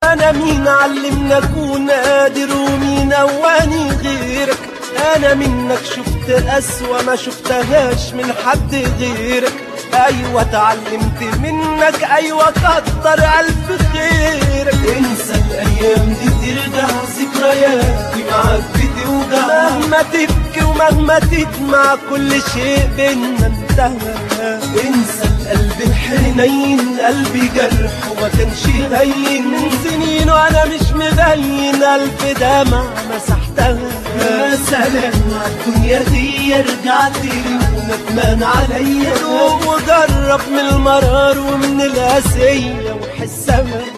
انا مين علمنا اكون قادر ومين اواني غيرك انا منك شفت اسوأ ما شفتهاش من حد غيرك ايوه اتعلمت منك ايوه كتر الف خيرك انسى الايام دي ترجع ذكرياتي معاك بتوجع مهما تبكي ومهما تدمع كل شيء بينا انتهى انسى القلب الحنين قلبي جرح وما كانش هين من سنين وانا مش مبين الف دمع مسحتها يا سلام عالدنيا دي رجعت لي وندمان عليا دوق وجرب من المرار ومن القاسية وحسها